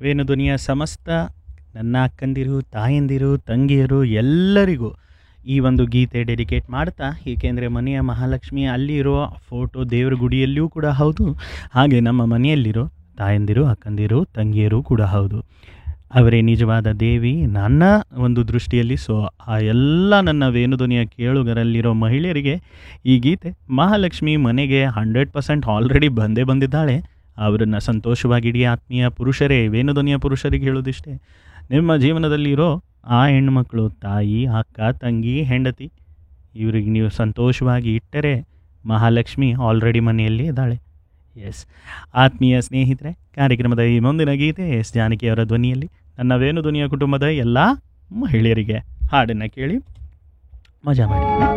ವೇಣುಧ್ವನಿಯ ಸಮಸ್ತ ನನ್ನ ಅಕ್ಕಂದಿರು ತಾಯಂದಿರು ತಂಗಿಯರು ಎಲ್ಲರಿಗೂ ಈ ಒಂದು ಗೀತೆ ಡೆಡಿಕೇಟ್ ಮಾಡ್ತಾ ಏಕೆಂದರೆ ಮನೆಯ ಮಹಾಲಕ್ಷ್ಮಿ ಅಲ್ಲಿರೋ ಫೋಟೋ ದೇವರ ಗುಡಿಯಲ್ಲಿಯೂ ಕೂಡ ಹೌದು ಹಾಗೆ ನಮ್ಮ ಮನೆಯಲ್ಲಿರೋ ತಾಯಂದಿರು ಅಕ್ಕಂದಿರು ತಂಗಿಯರು ಕೂಡ ಹೌದು ಅವರೇ ನಿಜವಾದ ದೇವಿ ನನ್ನ ಒಂದು ದೃಷ್ಟಿಯಲ್ಲಿ ಸೊ ಆ ಎಲ್ಲ ನನ್ನ ವೇಣುಧ್ವನಿಯ ಕೇಳುಗರಲ್ಲಿರೋ ಮಹಿಳೆಯರಿಗೆ ಈ ಗೀತೆ ಮಹಾಲಕ್ಷ್ಮಿ ಮನೆಗೆ ಹಂಡ್ರೆಡ್ ಪರ್ಸೆಂಟ್ ಆಲ್ರೆಡಿ ಬಂದೇ ಬಂದಿದ್ದಾಳೆ ಅವರನ್ನು ಸಂತೋಷವಾಗಿಡಿ ಆತ್ಮೀಯ ಪುರುಷರೇ ವೇಣುಧ್ವನಿಯ ಪುರುಷರಿಗೆ ಹೇಳೋದಿಷ್ಟೇ ನಿಮ್ಮ ಜೀವನದಲ್ಲಿರೋ ಆ ಹೆಣ್ಮಕ್ಳು ತಾಯಿ ಅಕ್ಕ ತಂಗಿ ಹೆಂಡತಿ ಇವರಿಗೆ ನೀವು ಸಂತೋಷವಾಗಿ ಇಟ್ಟರೆ ಮಹಾಲಕ್ಷ್ಮಿ ಆಲ್ರೆಡಿ ಮನೆಯಲ್ಲಿ ಇದ್ದಾಳೆ ಎಸ್ ಆತ್ಮೀಯ ಸ್ನೇಹಿತರೆ ಕಾರ್ಯಕ್ರಮದ ಈ ಮುಂದಿನ ಗೀತೆ ಎಸ್ ಜಾನಕಿಯವರ ಧ್ವನಿಯಲ್ಲಿ ನನ್ನ ವೇಣುಧ್ವನಿಯ ಕುಟುಂಬದ ಎಲ್ಲ ಮಹಿಳೆಯರಿಗೆ ಹಾಡನ್ನು ಕೇಳಿ ಮಜಾ ಮಾಡಿ